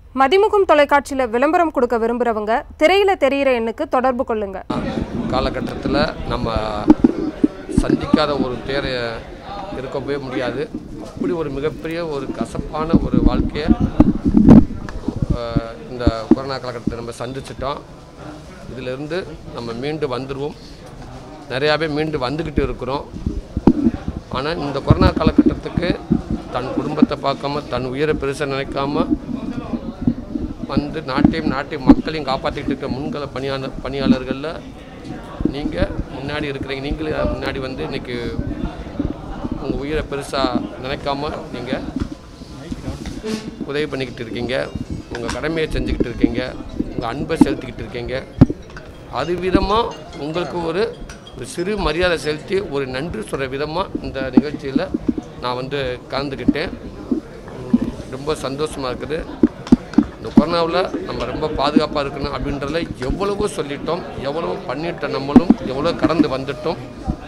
மதிமுகம் தொலைக்காட்சியில் விளம்பரம் கொடுக்க விரும்புகிறவங்க திரையில தெரியிற எண்ணுக்கு தொடர்பு கொள்ளுங்க காலகட்டத்தில் நம்ம சந்திக்காத ஒரு பேரை இருக்கவே முடியாது அப்படி ஒரு மிகப்பெரிய ஒரு கசப்பான ஒரு வாழ்க்கையை அஹ், இந்த கொரோனா காலகட்டத்தை நம்ம சந்திச்சிட்டோம் இதிலிருந்து நம்ம மீண்டு வந்துடுவோம் நிறையாவே மீண்டு வந்துக்கிட்டு இருக்கிறோம் ஆனால் இந்த கொரோனா காலகட்டத்துக்கு தன் குடும்பத்தை பார்க்காம தன் உயிரை பெருசாக நினைக்காம வந்து நாட்டையும் நாட்டு மக்களையும் காப்பாற்றிக்கிட்டு இருக்க முன்கள பணியாளர் பணியாளர்களில் நீங்கள் முன்னாடி இருக்கிறீங்க நீங்களே முன்னாடி வந்து இன்னைக்கு உங்கள் உயிரை பெருசாக நினைக்காம நீங்கள் உதவி பண்ணிக்கிட்டு இருக்கீங்க உங்கள் கடமையை செஞ்சுக்கிட்டு இருக்கீங்க உங்கள் அன்பை செலுத்திக்கிட்டு இருக்கீங்க அது விதமாக உங்களுக்கு ஒரு ஒரு சிறு மரியாதை செலுத்தி ஒரு நன்றி சொல்கிற விதமாக இந்த நிகழ்ச்சியில் நான் வந்து கலந்துக்கிட்டேன் உம், ரொம்ப சந்தோஷமாக இருக்குது இந்த கொரோனாவில் நம்ம ரொம்ப பாதுகாப்பாக இருக்கணும் அப்படின்றதுல எவ்வளவோ சொல்லிட்டோம் எவ்வளவோ பண்ணிட்டோம் நம்மளும் எவ்வளோ கடந்து வந்துட்டோம்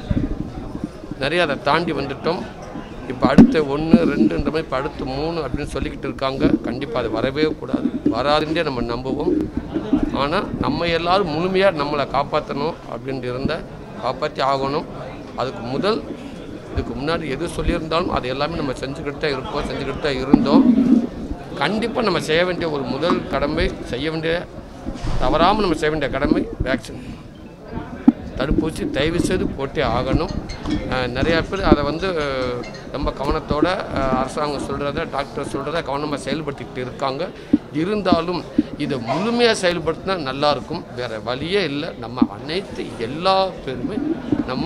நிறைய அதை தாண்டி வந்துட்டோம் இப்போ அடுத்த ஒன்று ரெண்டுன்ற மாதிரி இப்போ அடுத்து மூணு அப்படின்னு சொல்லிக்கிட்டு இருக்காங்க கண்டிப்பாக அது வரவே கூடாது வராதுன்றே நம்ம நம்புவோம் ஆனால் நம்ம எல்லாரும் முழுமையாக நம்மளை காப்பாற்றணும் அப்படின்ட்டு இருந்த காப்பாற்றி ஆகணும் அதுக்கு முதல் இதுக்கு முன்னாடி எது சொல்லியிருந்தாலும் அது எல்லாமே நம்ம செஞ்சுக்கிட்டு தான் இருப்போம் செஞ்சுக்கிட்டு தான் இருந்தோம் கண்டிப்பாக நம்ம செய்ய வேண்டிய ஒரு முதல் கடமை செய்ய வேண்டிய தவறாமல் நம்ம செய்ய வேண்டிய கடமை வேக்சின் தடுப்பூசி தயவு செய்து போட்டே ஆகணும் அஹ் நிறையா பேர் அதை வந்து அஹ், ரொம்ப கவனத்தோட அஹ், அரசாங்கம் சொல்கிறத டாக்டர் சொல்கிறத கவனமாக செயல்படுத்திக்கிட்டு இருக்காங்க இருந்தாலும் இதை முழுமையாக செயல்படுத்தினா நல்லாயிருக்கும் வேறு வழியே இல்லை நம்ம அனைத்து எல்லா பேருமே நம்ம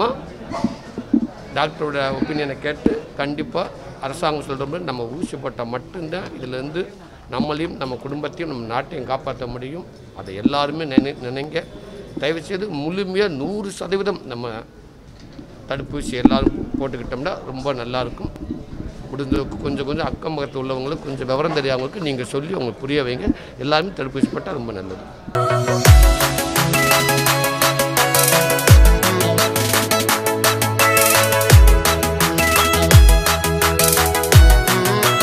டாக்டரோட ஒப்பீனியனை கேட்டு கண்டிப்பாக அரசாங்கம் சொல்கிற மாதிரி நம்ம ஊசி போட்டால் மட்டும்தான் இதுலேருந்து நம்மளையும் நம்ம குடும்பத்தையும் நம்ம நாட்டையும் காப்பாற்ற முடியும் அதை எல்லாருமே நினை நினைங்க தயவுசெய்து முழுமையாக நூறு சதவீதம் நம்ம தடுப்பூசி எல்லாரும் போட்டுக்கிட்டோம்னா ரொம்ப நல்லாயிருக்கும் முடிஞ்சளவுக்கு கொஞ்சம் கொஞ்சம் அக்கம் பக்கத்தில் உள்ளவங்களுக்கு கொஞ்சம் விவரம் தெரியாதவங்களுக்கு நீங்கள் சொல்லி அவங்களுக்கு புரிய வைங்க எல்லாருமே தடுப்பூசி போட்டால் ரொம்ப நல்லது